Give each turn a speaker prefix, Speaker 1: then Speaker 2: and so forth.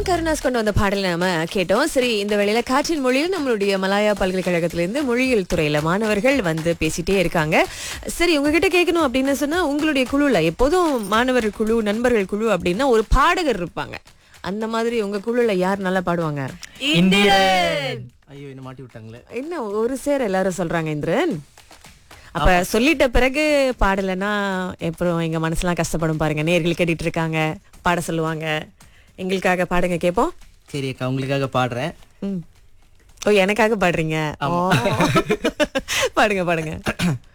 Speaker 1: கருணாஸ் கொண்டு வந்த பாடலை நாம கேட்டோம் சரி இந்த வேளையில காற்றின் மொழியில் நம்மளுடைய மலாயா பல்கலைக்கழகத்திலிருந்து மொழியியல் துறையில மாணவர்கள் வந்து பேசிட்டே இருக்காங்க சரி உங்ககிட்ட கேட்கணும் அப்படின்னு சொன்னா உங்களுடைய குழுல எப்போதும் மாணவர் குழு நண்பர்கள் குழு அப்படின்னா ஒரு பாடகர் இருப்பாங்க அந்த மாதிரி உங்க குழுல யார் நல்லா பாடுவாங்க
Speaker 2: இந்திரன் ஐயோ என்ன மாட்டி விட்டாங்களே
Speaker 1: என்ன ஒரு சேர எல்லாரும் சொல்றாங்க இந்திரன் அப்ப சொல்லிட்ட பிறகு பாடலைன்னா அப்புறம் எங்க மனசுலாம் கஷ்டப்படும் பாருங்க நேர்கள் கேட்டுட்டு இருக்காங்க பாட சொல்லுவாங்க எங்களுக்காக பாடுங்க கேட்போம்
Speaker 2: சரி அக்கா உங்களுக்காக பாடுறேன்
Speaker 1: ம். ஓ எனக்காக பாடுறீங்க ஓ. பாடுங்க பாடுங்க